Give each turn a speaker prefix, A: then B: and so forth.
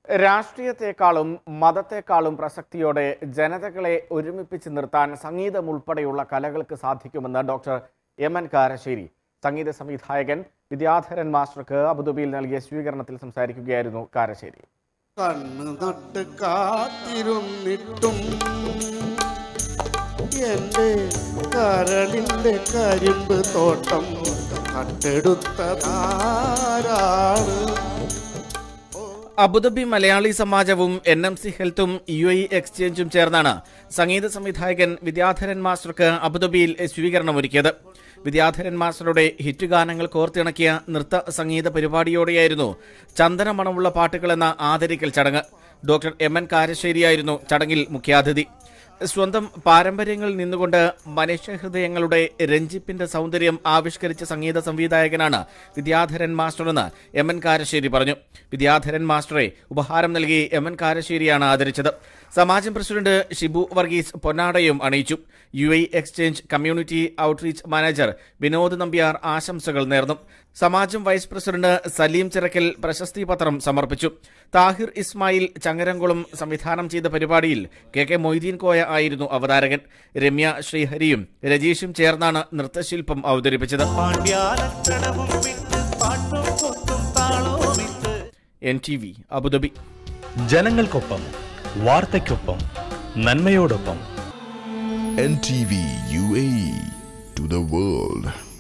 A: രാഷ്ട്രീയത്തെക്കാളും മതത്തെക്കാളും പ്രസക്തിയോടെ ജനതകളെ ഒരുമിപ്പിച്ച് നിർത്താൻ സംഗീതം ഉൾപ്പെടെയുള്ള കലകൾക്ക് സാധിക്കുമെന്ന് ഡോക്ടർ എം എൻ കാരശ്ശേരി സംഗീത സംവിധായകൻ വിദ്യാധരൻ മാസ്റ്റർക്ക് അബുദാബിയിൽ നൽകിയ സ്വീകരണത്തിൽ സംസാരിക്കുകയായിരുന്നു കാരശ്ശേരി
B: കണ്ണ് നട്ട് കാത്തിരുന്നിട്ടും എൻ്റെ കരളിൻ്റെ കരിമ്പ് തോട്ടം കട്ടെടുത്തതാരാണ്
A: അബുദാബി മലയാളി സമാജവും എൻ എം സി ഹെൽത്തും യു ഐ എക്സ്ചേഞ്ചും ചേർന്നാണ് സംഗീത സംവിധായകൻ വിദ്യാധരൻ മാസ്റ്റർക്ക് അബുദാബിയിൽ സ്വീകരണമൊരുക്കിയത് വിദ്യാധരൻ മാസ്റ്ററുടെ ഹിറ്റ് ഗാനങ്ങൾ കോർത്തിണക്കിയ നൃത്ത സംഗീത പരിപാടിയോടെയായിരുന്നു ചന്ദനമണമുള്ള പാട്ടുകൾ എന്ന ആദരിക്കൽ ചടങ്ങ് ഡോക്ടർ എം എൻ കാരശ്ശേരിയായിരുന്നു ചടങ്ങിൽ മുഖ്യാതിഥി സ്വന്തം പാരമ്പര്യങ്ങളിൽ നിന്നുകൊണ്ട് മനുഷ്യഹൃദയങ്ങളുടെ രഞ്ജിപ്പിന്റെ സൗന്ദര്യം ആവിഷ്കരിച്ച സംഗീത സംവിധായകനാണ് വിദ്യാധരൻ മാസ്റ്റർ എന്ന് എം എൻ കാരശ്ശേരി പറഞ്ഞു വിദ്യാധരൻ മാസ്റ്ററെ ഉപഹാരം നൽകി എം എൻ കാരശ്ശേരിയാണ് ആദരിച്ചത് സമാജം പ്രസിഡന്റ് ഷിബു വർഗീസ് പൊന്നാടയും അണിയിച്ചു U I exchange community outreach manager Vinod Nambiar ആശംസകൾ നേർന്നു സമാജം വൈസ് പ്രസിഡന്റ് സലീം ചിറക്കൽ പ്രശസ്തി പത്രം സമർപ്പിച്ചു താഹിർ ഇസ്മായിൽ ചങ്ങരംകുളം സംവിധാനം ചെയ്ത പരിപാടിയിൽ കെ കെ മൊയ്തീൻ കോയ ആയിരുന്നു അവതാരകൻ രമ്യ ശ്രീഹരിയും രജീഷും ചേർന്നാണ് നൃത്തശില്പം അവതരിപ്പിച്ചത്
C: പാണ്ഡ്യാലക്ഷണവും വിട്ട് പാട്ടും കൊട്ടും താളവും ഇട്ട്
A: എൻ ടി വി അബുദാബി
D: ജനങ്ങൾക്കൊപ്പം വാർത്തയ്ക്കൊപ്പം നന്മയോടൊപ്പം
E: NTV UAE to the world.